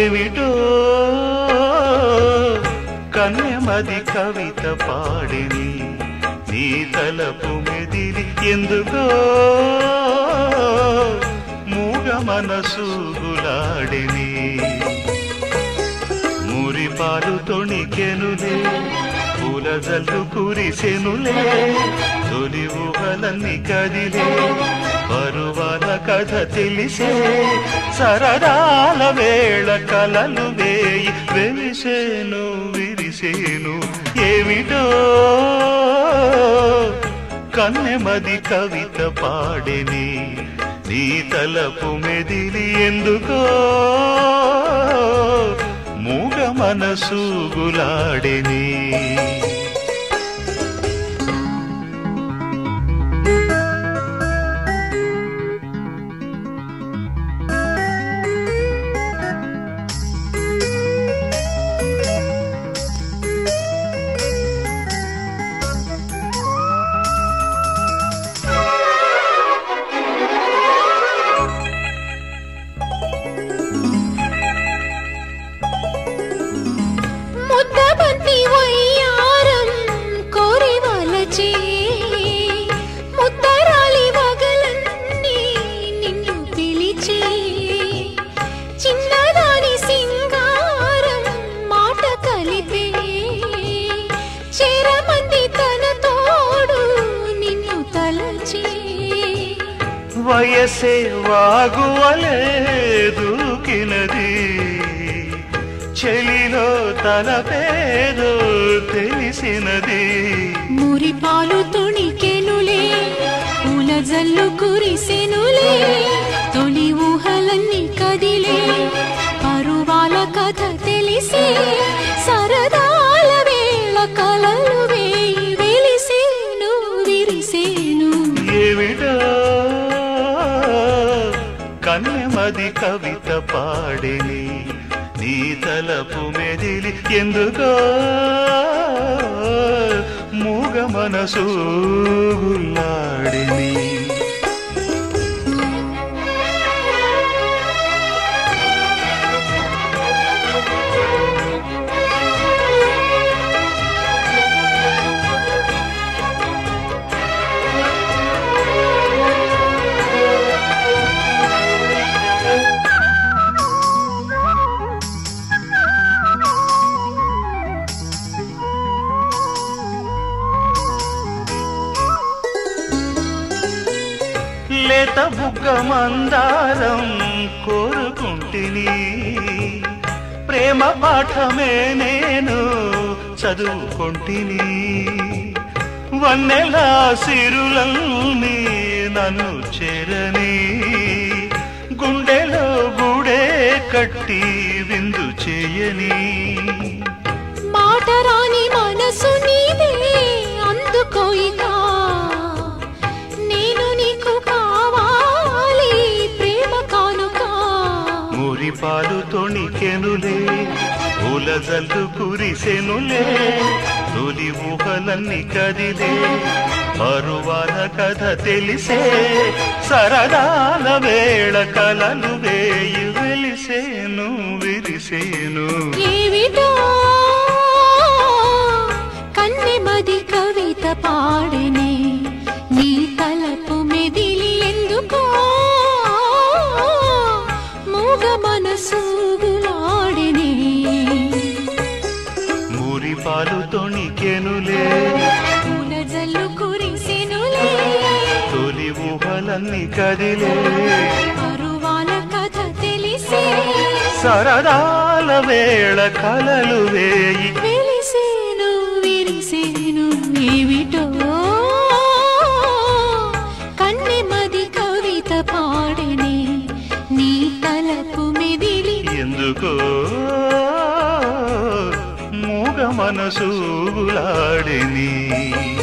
ఏమిటో కన్యమది కవిత పాడిని నీ తలపు మెదిలి ఎందుకో మూగ మనసు గులాడిని మురిపాలు తొణికెనులే పూల జల్లు కురిసెనులే తొలి ఊహలన్నీ కదిలే పరువాల కథ తెలిసే సరదాల వేళ కలలు వేయి వెలిసేను విరిసేను ఏమిటో కన్నెమది కవిత పాడిని నీ తలపు మెదిలి ఎందుకో మూగ మనసు గులాడిని ముద్దబంతి వయ్యారం కోరి వలచే ముద్దరాలి వగలన్నీ నిన్ను పిలిచే చిన్నదాని సింగారం మాట కలిపే చేరమంది తన తోడు నిన్ను తలచే వయసే వాగువలే దూకినది చెలిలో తన పేరు తెలిసినది మురిపాలు తొణికెనులే పూల జల్లు కురిసెనులే తొలి ఊహలన్నీ కదిలే పరువాల కథ తెలిసే సరదాల వేళ కలలు వేయి వెలిసేను విరిసేను ఏమిటో కన్యమది కవిత పాడిని నీ తలపు మెదిలి ఎందుకో మూగ మనసు గుల్లాడిని లేత బుగ్గ మందారం కోరుకుంటిని ప్రేమ పాఠమే నేను చదువుకుంటిని వన్నెల సిరులల్ని నన్ను చేరని గుండెలో గుడే కట్టి విందు చేయని మాట రాని మనసు నీదే అందుకోయిగా నేను నీకు కావాలి ప్రేమ కానుక మురిపాలు తొణికెనులే పూల జల్లు కురిసెనులే తొలి ఊహలన్నీ కదిలే పరువాల కథ తెలిసే సరదాల వేళ కలలు వేయి వెలిసేను విరిసేను ఏమిటో కన్నెమది కవిత పాడనే నీ తలపు మెదిలి ఎందుకో మూగ మనసు గులాడనే మురిపాలు తొణికెనులే పూల జల్లు కురిసెనులే తొలి ఊహలన్నీ కదిలే పరువాల కథ తెలిసే సరదాల వేళ కలలు వేయి వెలిసేను విరిసేను ఏమిటో కన్నెమది కవిత పాడనే నీ తలపు మెదిలి ఎందుకో మూగ మనసు గులాడిని